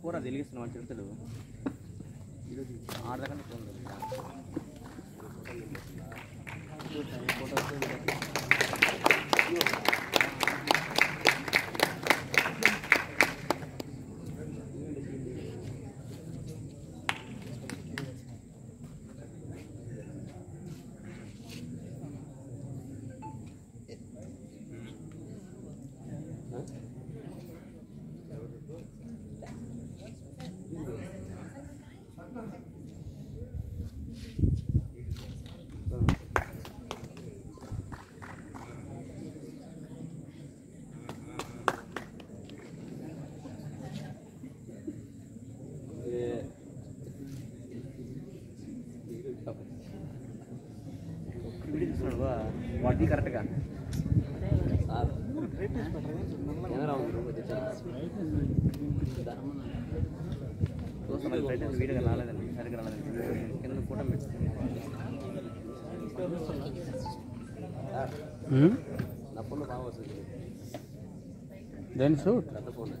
కూర వెలిగిస్తున్నాం చెప్తాడు ఆడదాకా వీడియో తీస్తున్నాడు బా వాటి కరెక్ట్గా కెమెరా ఉంది చూస్తున్నాను ఫ్లైట్ వీడియో రాలేదండి సరిగ్గా రాలేదండి కింద ఫోటో నా ఫోన్లో బాగా వస్తుంది దేని సూట్ పెద్ద ఫోన్